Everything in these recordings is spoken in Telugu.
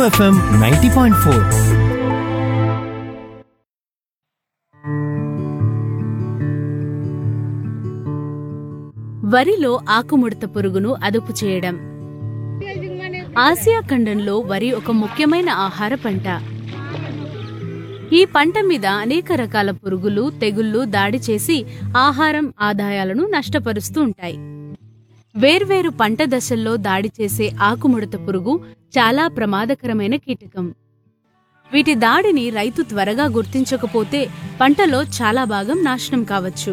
ఎఫ్ఎం నైంటీ పాయింట్ ఫోర్ వరిలో ఆకుముడత పురుగును అదుపు చేయడం ఆసియా ఖండంలో వరి ఒక ముఖ్యమైన ఆహార పంట ఈ పంట మీద అనేక రకాల పురుగులు తెగుళ్లు దాడి చేసి ఆహారం ఆదాయాలను నష్టపరుస్తూ ఉంటాయి వేర్వేరు పంట దశల్లో దాడి చేసే ఆకుముడత పురుగు చాలా ప్రమాదకరమైన కీటకం వీటి దాడిని రైతు త్వరగా గుర్తించకపోతే పంటలో చాలా భాగం నాశనం కావచ్చు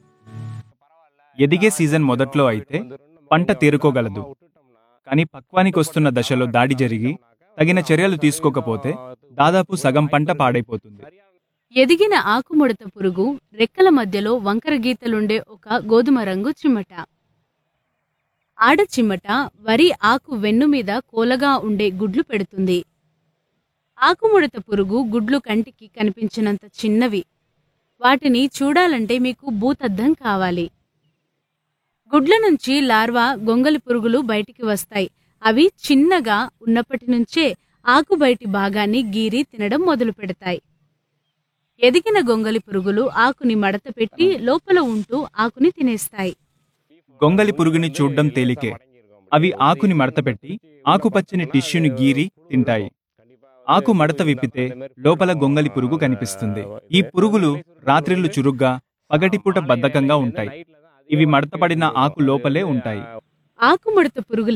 ఎదిగే సీజన్ మొదట్లో అయితే పంట తేరుకోగలదు కానీ పక్వానికి వస్తున్న దశలో దాడి జరిగి తగిన చర్యలు తీసుకోకపోతే దాదాపు సగం పంట పాడైపోతుంది ఎదిగిన ఆకుముడత పురుగు రెక్కల మధ్యలో వంకర గీతలుండే ఒక గోధుమ రంగు చిమ్మట ఆడ చిమ్మట వరి ఆకు వెన్ను మీద కోలగా ఉండే గుడ్లు పెడుతుంది ఆకుముడత పురుగు గుడ్లు కంటికి కనిపించినంత చిన్నవి వాటిని చూడాలంటే మీకు భూతద్దం కావాలి గుడ్ల నుంచి లార్వా గొంగలి పురుగులు బయటికి వస్తాయి అవి చిన్నగా ఉన్నప్పటి నుంచే ఆకు బయటి భాగాన్ని గీరి తినడం మొదలు పెడతాయి ఎదిగిన గొంగలి పురుగులు ఆకుని మడత పెట్టి లోపల ఉంటూ ఆకుని తినేస్తాయి గొంగలి పురుగుని చూడ్డం తేలికే అవి ఆకుని మడతపెట్టి ఆకుపచ్చని టిష్యూని గీరి తింటాయి ఆకు మడత విప్పితే లోపల గొంగలి పురుగు కనిపిస్తుంది ఈ పురుగులు రాత్రిళ్ళు చురుగ్గా పగటిపూట బద్ధకంగా ఉంటాయి ఇవి మడతపడిన ఆకు లోపలే ఉంటాయి ఆకుముడత పురుగు